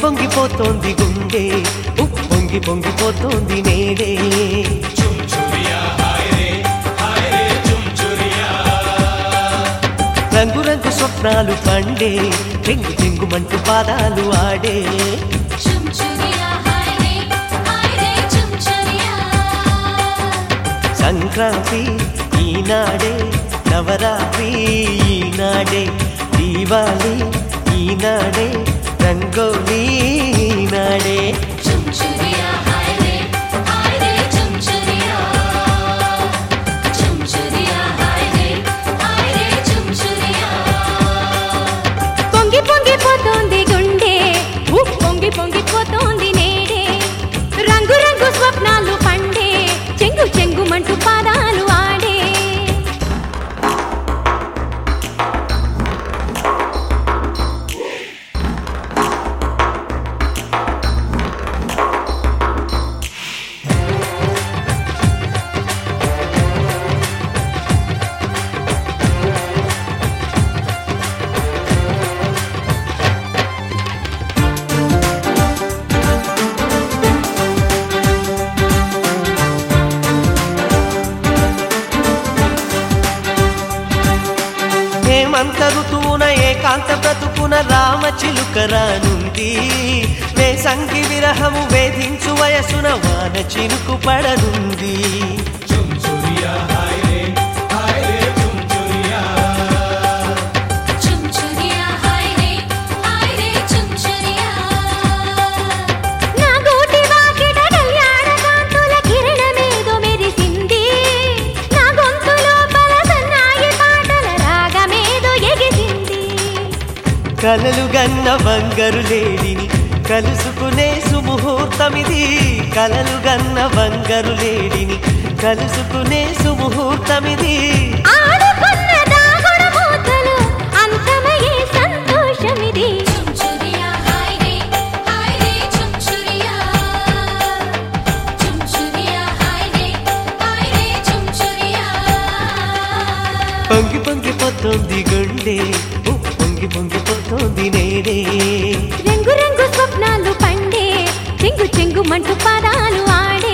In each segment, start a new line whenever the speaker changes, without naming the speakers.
పొంగిపోతోంది గుండె ఉప్ పొంగి పొంగిపోతోంది నేడే రంగు రంగు స్వప్నాలు పండే చెంగు చెంగుమంటూ పాదాలు ఆడే
చుంచురియా హాయ్ రే హాయ్ రే చుంచురియా
సంక్రాంతి ఈనాడే నవరాత్రి ఈనాడే దీవాలి ఈనాడే రంగోలి ఈనాడే
చుంచురియా హాయ్ రే హాయ్ రే చుంచురియా చుంచురియా హాయ్ రే హాయ్ రే చుంచురియా
పొంగి పొంగిపోతోంది గుండె ఉప్ పొంగి పొంగిపోతోంది నేడే రంగు రంగు స్వప్నాలు పండే చెంగు చెంగుమంటూ పాదాలు ఆడే
హేమంత ఋతువున ఏకాంత బ్రతుకున రామ చిలుక రానుంది వేసంగి విరహము వేధించు వయసున వాన చినుకు పడనుంది
చుంచురియా హాయ్ రే హాయ్ రే చుంచురియా
నా గోటి వాకిట కళ్యాణ కాంతుల కిరణమేదో మెరిసింది నా గొంతు లోపల సన్నాయి పాటల రాగమేదో ఎగిసింది
కలలు గన్న బంగారు లేడిని కలుసుకునే సుముహూర్తమిది కలలు గన్న బంగారు లేడిని కలుసుకునే సుముహూర్తమిది
ఆడుకున్న దాగుడు మూతలు అంతమయ్యే సంతోషమిది
చుంచురియా హాయ్ రే హాయ్ రే చుంచురియా చుంచురియా హాయ్ రే హాయ్ రే చుంచురియా
పొంగి పొంగిపోతోంది గుండె ఉ, పొంగి పొంగిపోతోంది నేడే
రంగు రంగు స్వప్నాలు పండే చెంగు చెంగుమంటూ పాదాలు ఆడే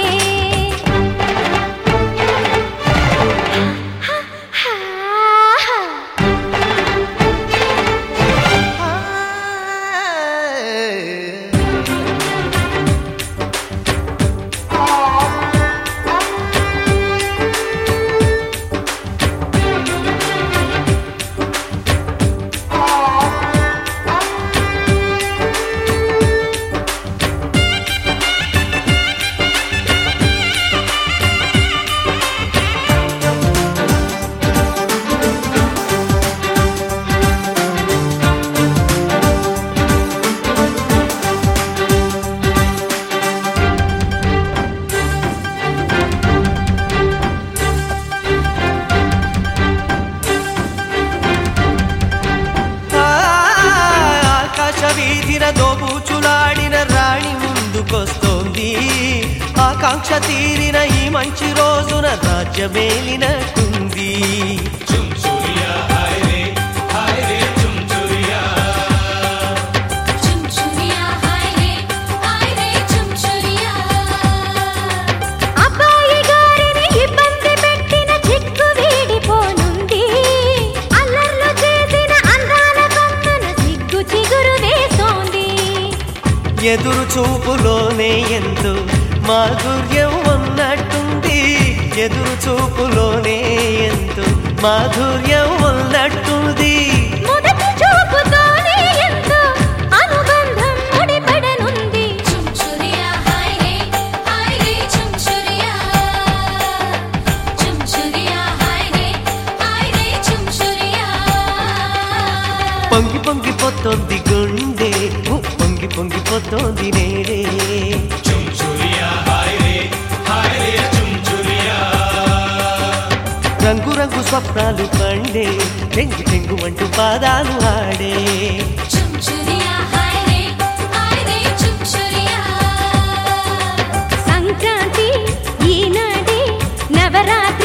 ఆ, ఆకాశ వీధిన దోబూచులాడిన రాణి ముందుకొస్తోంది ఆకాంక్ష తీరిన ఈ మంచి రోజున రాజ్యమేలినకుంది
చుంచురియా హాయ్ రే హాయ్ రే చుంచురియా
అబ్బాయి గారిని ఇబ్బంది పెట్టిన చిక్కు వీడిపోనుంది అల్లర్లు చేసిన అందాల కొమ్మన సిగ్గు చిగురు వేస్తోంది
ఎదురు చూపులోనే ఎంతో మాధుర్యం ఉన్నట్టుంది ఎదురు చూపులోనే ఎంతో మాధుర్యం ఉన్నట్టుంది
మొదటి చూపుతోనే ఎంతో అనుబంధం ముడిపడనుంది
చుంచురియా హాయ్ రే హాయ్ రే చుంచురియా చుంచురియా హాయ్ రే హాయ్ రే చుంచురియా
పొంగి పొంగిపోతోంది గుండె ఉ, పొంగి పొంగిపోతోంది నేడే రంగు రంగు స్వప్నాలు పండే చెంగు చెంగు అంటూ పాదాలు ఆడే
చుంచురియా హాయ్ రే హాయ్ రే చుంచురియా
సంక్రాంతి ఈనాడే నవరాత్రి